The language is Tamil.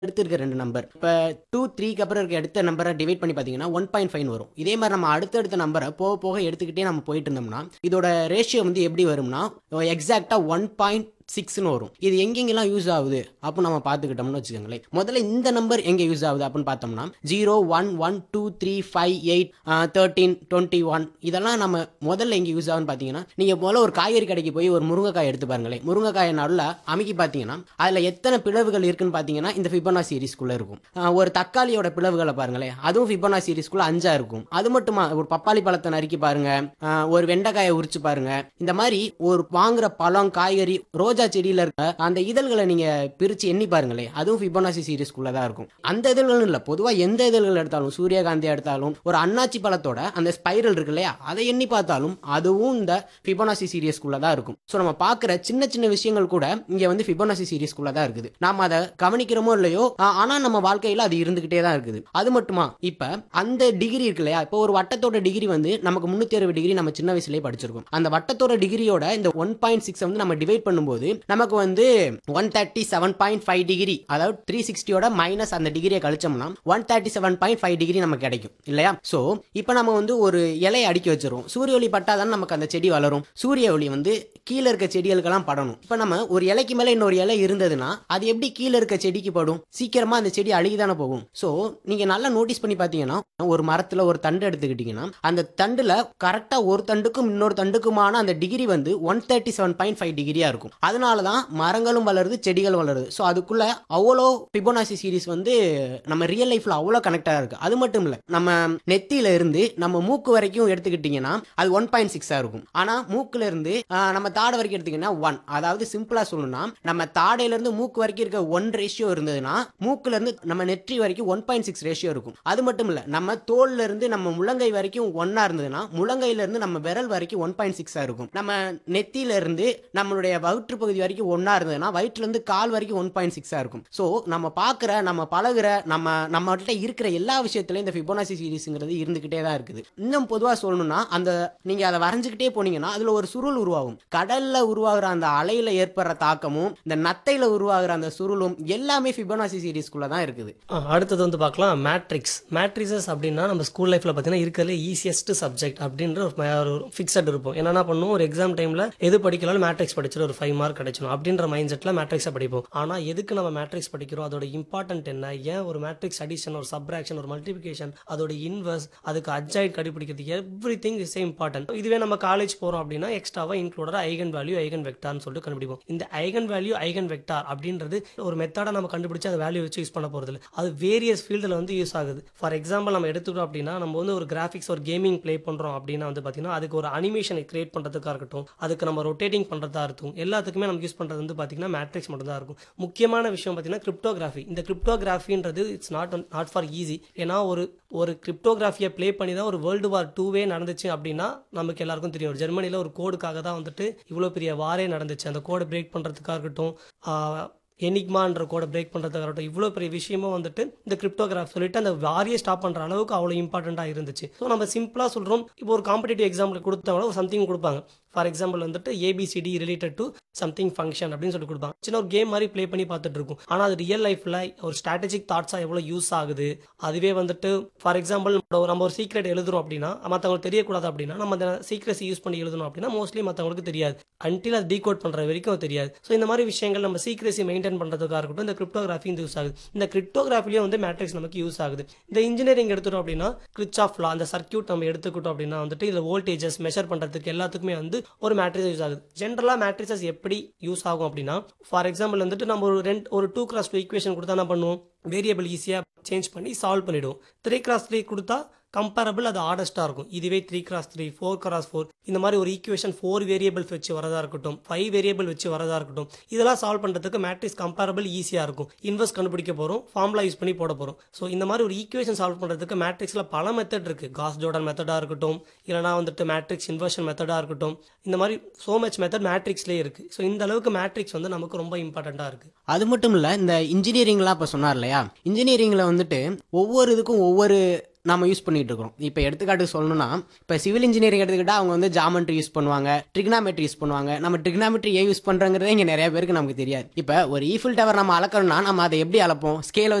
அடுத்து இருக்க ரெண்டு நம்பர் இப்போ டூ த்ரீக்கு அப்புறம் இருக்க அடுத்த நம்பரை டிவைட் பண்ணி பார்த்தீங்கன்னா ஒன் பாயிண்ட் ஃபைவ் வரும் இதே மாதிரி நம்ம அடுத்தடுத்த நம்பரை போக போக எடுத்துக்கிட்டே நம்ம போயிட்டு இருந்தோம்னா இதோட ரேஷியோ வந்து எப்படி வரும்னா எக்ஸாக்டாக ஒன் பாயிண்ட் சிக்ஸ்னு வரும் இது எங்கெங்கெல்லாம் யூஸ் ஆகுது அப்போ நம்ம பார்த்துக்கிட்டோம்னு வச்சுக்கோங்களேன் முதல்ல இந்த நம்பர் எங்கே யூஸ் ஆகுது அப்படின்னு பார்த்தோம்னா zero one one two three five eight thirteen twenty one இதெல்லாம் நம்ம முதல்ல எங்கே யூஸ் ஆகுன்னு பார்த்தீங்கன்னா நீங்கள் முதல்ல ஒரு காய்கறி கடைக்கு போய் ஒரு முருங்கைக்காய் எடுத்து பாருங்களேன் முருங்கைக்காயை நல்லா அமுக்கி பார்த்தீங்கன்னா அதில் எத்தனை பிளவுகள் இருக்குன்னு பார்த்தீங்கன்னா இந்த ஃபிபனா சீரிஸ்குள்ளே இருக்கும் ஆஹ் ஒரு தக்காளியோட பிளவுகளை பாருங்களேன் அதுவும் ஃபிபனா சீரிஸ்குள்ளே அஞ்சா இருக்கும் அது மட்டுமா ஒரு பப்பாளி பழத்தை நறுக்கி பாருங்க ஆஹ் ஒரு வெண்டைக்காயை உரிச்சு பாருங்க இந்த மாதிரி ஒரு வாங்குற பழம் காய்கறி ரோஜா செடியில இருக்க அந்த இதழ்களை நீங்க பிரிச்சு எண்ணி பாருங்களேன் அதுவும் ஃபிபனாசி சீரிஸ்குள்ள தான் இருக்கும் அந்த இதழ்கள் இல்ல பொதுவா எந்த இதழ்கள் எடுத்தாலும் சூரியகாந்தி எடுத்தாலும் ஒரு அன்னாச்சி பழத்தோட அந்த ஸ்பைரல் இருக்கு இல்லையா அதை எண்ணி பார்த்தாலும் அதுவும் இந்த ஃபிபனாசி சீரியஸ்குள்ள தான் இருக்கும் ஸோ நம்ம பார்க்குற சின்ன சின்ன விஷயங்கள் கூட இங்க வந்து ஃபிபனாசி சீரிஸ்குள்ள தான் இருக்குது நாம அதை கவனிக்கிறோமோ இல்லையோ ஆ- ஆனா நம்ம வாழ்க்கையில அது இருந்துகிட்டே தான் இருக்குது அது மட்டுமா இப்ப அந்த டிகிரி இருக்கு இல்லையா இப்போ ஒரு வட்டத்தோட டிகிரி வந்து நமக்கு முன்னூத்தி அறுபது டிகிரி நம்ம சின்ன வயசுலயே படிச்சிருக்கோம் அந்த வட்டத்தோட டிகிரியோட இந்த ஒன் பாயிண்ட் சிக்ஸ் வந்து நம்ம டிவைட் பண்ணும்போது நமக்கு வந்து one thirty seven point five degree அதாவது த்ரீ சிக்ஸ்டியோட மைனஸ் அந்த டிகிரியை கழிச்சோம்னா one thirty seven point five degree நமக்கு கிடைக்கும் இல்லையா ஸோ இப்போ நம்ம வந்து ஒரு இலையை அடுக்கி வச்சிருவோம் சூரிய ஒளி பட்டாதான் நமக்கு அந்த செடி வளரும் சூரிய ஒளி வந்து கீழே இருக்க செடிகளுக்கெல்லாம் படணும் இப்போ நம்ம ஒரு இலைக்கு மேலே இன்னொரு இலை இருந்ததுன்னா அது எப்படி கீழே இருக்க செடிக்கு படும் சீக்கிரமா அந்த செடி அழுகி தானே போகும் ஸோ நீங்க நல்லா நோட்டீஸ் பண்ணி பார்த்தீங்கன்னா ஒரு மரத்துல ஒரு தண்டு எடுத்துக்கிட்டீங்கன்னா அந்த தண்டுல கரெக்டா ஒரு தண்டுக்கும் இன்னொரு தண்டுக்குமான அந்த டிகிரி வந்து one thirty seven point five டிகிரியா இருக்கும் அதனால தான் மரங்களும் வளருது செடிகளும் வளருது ஸோ அதுக்குள்ள அவ்வளோ பிபோனாசி சீரிஸ் வந்து நம்ம ரியல் லைஃப்ல அவ்வளோ கனெக்டா இருக்கு அது மட்டும் இல்ல நம்ம நெத்தியில இருந்து நம்ம மூக்கு வரைக்கும் எடுத்துக்கிட்டீங்கன்னா அது ஒன் பாயிண்ட் சிக்ஸா இருக்கும் ஆனா மூக்குல இருந்து ஆஹ், நம்ம தாடை வரைக்கும் எடுத்தீங்கன்னா ஒன் அதாவது சிம்பிளா சொல்லணும்னா நம்ம தாடையில இருந்து மூக்கு வரைக்கும் இருக்க ஒன் ரேஷியோ இருந்ததுன்னா மூக்குல இருந்து நம்ம நெற்றி வரைக்கும் ஒன் பாயிண்ட் சிக்ஸ் ரேஷியோ இருக்கும் அது மட்டும் இல்ல நம்ம தோல்ல இருந்து நம்ம முழங்கை வரைக்கும் ஒன்னா இருந்ததுன்னா முழங்கையில இருந்து நம்ம விரல் வரைக்கும் ஒன் பாயிண்ட் சிக்ஸா இருக்கும் நம்ம நெத்தியில இருந்து நம்மளுடைய வயிற்று பகுதி வரைக்கும் ஒன்னா இருந்ததுன்னா வயிற்றுல இருந்து கால் வரைக்கும் ஒன் பாயிண்ட் சிக்ஸா இருக்கும் ஸோ நம்ம பார்க்குற நம்ம பழகுற நம்ம நம்மகிட்ட இருக்கிற எல்லா விஷயத்துலயும் இந்த ஃபிபோனாசி சீரிஸ்ங்கிறது இருந்துகிட்டே தான் இருக்குது இன்னும் பொதுவாக சொல்லணும்னா அந்த நீங்க அதை வரைஞ்சுக்கிட்டே போனீங்கன்னா அதுல ஒரு சுருள் உருவாகும் கடல்ல உருவாகிற அந்த அலையில ஏற்படுற தாக்கமும் இந்த நத்தையில உருவாகிற அந்த சுருளும் எல்லாமே ஃபிபோனாசி சீரிஸ்குள்ள தான் இருக்குது ஆ, அடுத்தது வந்து பார்க்கலாம் மேட்ரிக்ஸ் மேட்ரிசஸ் அப்படின்னா நம்ம ஸ்கூல் லைஃப்ல பார்த்தீங்கன்னா இருக்கிறதுல ஈஸியஸ்ட் சப்ஜெக்ட் அப்படின்ற ஒரு ம- ஒரு ஃபிக்ஸட் இருப்போம் என்னென்ன பண்ணுவோம் ஒரு எக்ஸாம் டைம்ல எது படிக்கலாலும் மேட்ரிக்ஸ் படிச்சிட்டு ஒரு ஃபைவ் மார்க் கிடைச்சிடும் அப்படின்ற மைண்ட் செட்ல மேட்ரிக்ஸை படிப்போம் ஆனா எதுக்கு நம்ம மேட்ரிக்ஸ் படிக்கிறோம் அதோட இம்பார்ட்டன்ட் என்ன ஏன் ஒரு மேட்ரிக்ஸ் அடிஷன் ஒரு சப்ராக்ஷன் ஒரு மல்டிபிகேஷன் அதோட இன்வர்ஸ் அதுக்கு அட்ஜாய்ட் கண்டுபிடிக்கிறது எவ்ரி திங் இஸ் இம்பார்ட்டன்ட் இதுவே நம்ம காலேஜ் போறோம் அப்படின்னா எக்ஸ்ட்ராவா இன்க்ளூடட் ஐகன் வேல்யூ ஐகன் வெக்டார்னு சொல்லிட்டு கண்டுபிடிப்போம் இந்த ஐகன் வேல்யூ ஐகன் வெக்டார் அப்படின்றது ஒரு மெத்தடை நம்ம கண்டுபிடிச்சு அந்த வேல்யூ வச்சு யூஸ் பண்ண போறது இல்ல அது வேரியஸ் ஃபீல்டில் வந்து யூஸ் ஆகுது ஃபார் எக்ஸாம்பிள் நம்ம எடுத்துக்கிட்டோம் அப்படின்னா நம்ம வந்து ஒரு கிராஃபிக்ஸ் ஒரு கேமிங் ப்ளே பண்றோம் அப்படின்னா வந்து பாத்தீங்கன்னா அதுக்கு ஒரு அனிமேஷனை கிரியேட் பண்றதுக்காக இருக்கட்டும் அதுக்கு நம்ம ரொட்டேட்டிங் பண்றதா இருக்கும் எல்லாத்துக்குமே நம்ம யூஸ் பண்றது வந்து பாத்தீங்கன்னா மேட்ரிக்ஸ் மட்டும் தான் இருக்கும் முக்கியமான விஷயம் பாத்தீங்கன்னா கிரிப்டோகிராஃபி இந்த கிரிப்டோகிராஃபின்றது it's not not for easy ஏன்னா ஒரு ஒரு கிரிப்டோகிராஃபியை ப்ளே பண்ணி தான் ஒரு வேர்ல்டு வார் டூவே நடந்துச்சு அப்படின்னா நமக்கு எல்லாருக்கும் தெரியும் ஒரு ஜெர்மனியில் ஒரு கோடுக்காக தான் வந்துட்டு இவ்வளோ பெரிய வாரே நடந்துச்சு அந்த கோடை பிரேக் பண்ணுறதுக்காக இருக்கட்டும் ஆஹ், எனிக்மான்ற கோடை பிரேக் பண்ணுறதுக்காக இருக்கட்டும் இவ்வளோ பெரிய விஷயமும் வந்துட்டு இந்த கிரிப்டோகிராஃப் சொல்லிட்டு அந்த வாரியை ஸ்டாப் பண்ணுற அளவுக்கு அவ்வளோ இம்பார்ட்டண்ட்டாக இருந்துச்சு ஸோ நம்ம சிம்பிளாக சொல்கிறோம் இப்போ ஒரு காம்படிட்டிவ் எக்ஸாம்பிள் கொடுத்தவங்க ஒரு சம்திங் கொடுப்பாங்க ஃபார் எக்ஸாம்பிள் வந்துட்டு A B C D related to something function அப்படின்னு சொல்லி கொடுப்பாங்க சின்ன ஒரு கேம் மாதிரி ப்ளே பண்ணி பார்த்துட்டு இருக்கும் ஆனால் அது ரியல் லைஃப்பில் ஒரு ஸ்ட்ராட்டஜிக் தாட்ஸாக எவ்வளோ யூஸ் ஆகுது அதுவே வந்துட்டு ஃபார் எக்ஸாம்பிள் நம்ம ஒரு சீக்ரெட் எழுதுறோம் அப்படின்னா மற்றவங்களுக்கு தெரியக்கூடாது அப்படின்னா நம்ம அந்த சீக்ரெட்ஸ் யூஸ் பண்ணி எழுதணும் அப்படின்னா மோஸ்ட்லி மற்றவங்களுக்கு தெரியாது அன்டில் அது டீகோட் பண்ணுற வரைக்கும் அது தெரியாது ஸோ இந்த மாதிரி விஷயங்கள் நம்ம சீக்ரெசி மெயின்டைன் பண்ணுறதுக்காக இருக்கட்டும் இந்த கிரிப்டோகிராஃபி இந்த யூஸ் ஆகுது இந்த கிரிப்டோகிராஃபிலையும் வந்து மேட்ரிக்ஸ் நமக்கு யூஸ் ஆகுது இந்த இன்ஜினியரிங் எடுத்துட்டோம் அப்படின்னா கிரிச் ஆஃப் லா அந்த சர்க்யூட் நம்ம எடுத்துக்கிட்டோம் அப்படின்னா வந்துட்டு இதில் வோல்டேஜஸ் மெஷர் பண்ணுறதுக்கு எல்லாத்துக்குமே வந்து ஒரு மேட்ரிக்ஸ் யூஸ் ஆகுது ஜென்ரலாக மேட்ரிக்ஸஸ் எப்படி யூஸ் ஆகும் அப்படின்னா ஃபார் எக்ஸாம்பிள் வந்துட்டு நம்ம ஒரு ரெண்டு ஒரு டூ கிராஸ் டூ ஈக்குவேஷன் கொடுத்தா என்ன பண்ணுவோம் வேரியபிள் ஈஸியாக சேஞ்ச் பண்ணி சால்வ் பண்ணிவிடுவோம் த்ரீ கிராஸ் த்ரீ கொடுத்தா கம்பேரபிள் அது ஆடஸ்ட்டாக இருக்கும் இதுவே three cross three four cross four இந்த மாதிரி ஒரு ஈக்குவேஷன் ஃபோர் வேரியபிள்ஸ் வச்சு வரதா இருக்கட்டும் ஃபைவ் வேரியபிள் வச்சு வரதா இருக்கட்டும் இதெல்லாம் சால்வ் பண்ணுறதுக்கு மேட்ரிக்ஸ் கம்பேரபிள் ஈஸியாக இருக்கும் இன்வெஸ்ட் கண்டுபிடிக்க போகிறோம் ஃபார்முலா யூஸ் பண்ணி போட போகிறோம் ஸோ இந்த மாதிரி ஒரு ஈக்குவேஷன் சால்வ் பண்ணுறதுக்கு மேட்ரிக்ஸில் பல மெத்தட் இருக்குது காஸ் ஜோர்டன் மெத்தடாக இருக்கட்டும் இல்லைனா வந்துட்டு மேட்ரிக்ஸ் இன்வர்ஷன் மெத்தடாக இருக்கட்டும் இந்த மாதிரி சோ மச் மெத்தட் மேட்ரிக்ஸ்லேயே இருக்குது ஸோ இந்த அளவுக்கு மேட்ரிக்ஸ் வந்து நமக்கு ரொம்ப இம்பார்ட்டண்ட்டாக இருக்குது அது மட்டும் இல்ல இந்த இன்ஜினியரிங்லாம் இப்போ சொன்னார் இல்லையா இன்ஜினியரிங்ல வந்துட்டு ஒவ்வொரு இதுக்கும் ஒவ்வொரு நம்ம யூஸ் பண்ணிட்டு இருக்கோம் இப்போ எடுத்துக்காட்டு சொல்லணும்னா இப்போ சிவில் இன்ஜினியரிங் எடுத்துக்கிட்டா அவங்க வந்து ஜாமெட்ரி யூஸ் பண்ணுவாங்க ட்ரிக்னாமெட்ரி யூஸ் பண்ணுவாங்க நம்ம ட்ரிக்னாமெட்ரி ஏன் யூஸ் பண்ணுறங்கிறதே இங்கே நிறைய பேருக்கு நமக்கு தெரியாது இப்போ ஒரு ஈஃபில் டவர் நம்ம அளக்கணும்னா நம்ம அதை எப்படி அளப்போம் ஸ்கேலை